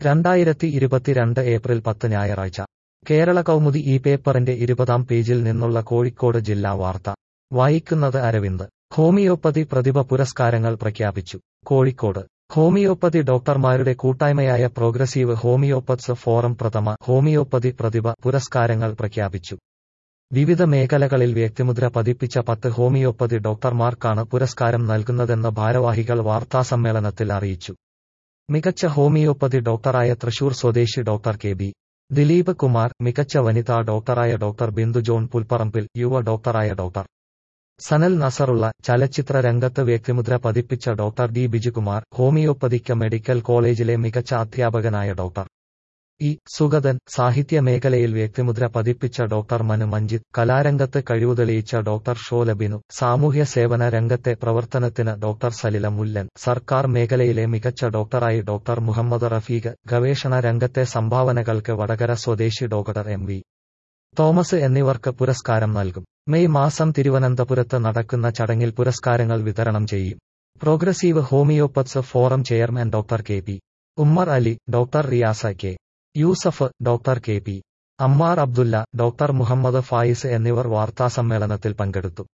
രണ്ടായിരത്തി ഇരുപത്തിരണ്ട് ഏപ്രിൽ പത്ത് ഞായറാഴ്ച കേരള കൗമുദി ഈ പേപ്പറിന്റെ ഇരുപതാം പേജിൽ നിന്നുള്ള കോഴിക്കോട് ജില്ലാ വാർത്ത വായിക്കുന്നത് അരവിന്ദ് ഹോമിയോപ്പതി പ്രതിഭ പുരസ്കാരങ്ങൾ പ്രഖ്യാപിച്ചു കോഴിക്കോട് ഹോമിയോപ്പതി ഡോക്ടർമാരുടെ കൂട്ടായ്മയായ പ്രോഗ്രസീവ് ഹോമിയോപ്പത്സ് ഫോറം പ്രഥമ ഹോമിയോപ്പതി പ്രതിഭ പുരസ്കാരങ്ങൾ പ്രഖ്യാപിച്ചു വിവിധ മേഖലകളിൽ വ്യക്തിമുദ്ര പതിപ്പിച്ച പത്ത് ഹോമിയോപ്പതി ഡോക്ടർമാർക്കാണ് പുരസ്കാരം നൽകുന്നതെന്ന് ഭാരവാഹികൾ വാർത്താസമ്മേളനത്തിൽ അറിയിച്ചു മികച്ച ഹോമിയോപ്പതി ഡോക്ടറായ തൃശൂർ സ്വദേശി doctor K B Dileep Kumar മികച്ച വനിതാ ഡോക്ടറായ ഡോക്ടർ ബിന്ദു ജോൺ പുൽപ്പറമ്പിൽ യുവ ഡോക്ടറായ ഡോക്ടർ സനൽ നസറുള്ള ചലച്ചിത്ര രംഗത്ത് വ്യക്തിമുദ്ര പതിപ്പിച്ച ഡോക്ടർ ഡി ബിജുകുമാർ ഹോമിയോപ്പതിക്ക് മെഡിക്കൽ കോളേജിലെ മികച്ച അധ്യാപകനായ ഡോക്ടർ ഇ സുഗതൻ സാഹിത്യ മേഖലയിൽ വ്യക്തിമുദ്ര പതിപ്പിച്ച ഡോക്ടർ മനു മഞ്ജിത് കലാരംഗത്ത് കഴിവ് തെളിയിച്ച ഡോക്ടർ ഷോലബിനു സാമൂഹ്യ സേവന രംഗത്തെ പ്രവർത്തനത്തിന് ഡോക്ടർ സലില മുല്ലൻ സർക്കാർ മേഖലയിലെ മികച്ച ഡോക്ടറായി ഡോക്ടർ മുഹമ്മദ് റഫീഖ് ഗവേഷണ രംഗത്തെ സംഭാവനകൾക്ക് വടകര സ്വദേശി ഡോക്ടർ എം വി തോമസ് എന്നിവർക്ക് പുരസ്കാരം നൽകും മെയ് മാസം തിരുവനന്തപുരത്ത് നടക്കുന്ന ചടങ്ങിൽ പുരസ്കാരങ്ങൾ വിതരണം ചെയ്യും progressive homoeopaths forum chairman doctor K P Ummer Ali doctor Riyas K Yusuf doctor K P Ammar Abdulla doctor Muhammad Fayis എന്നിവർ വാർത്താസമ്മേളനത്തിൽ പങ്കെടുത്തു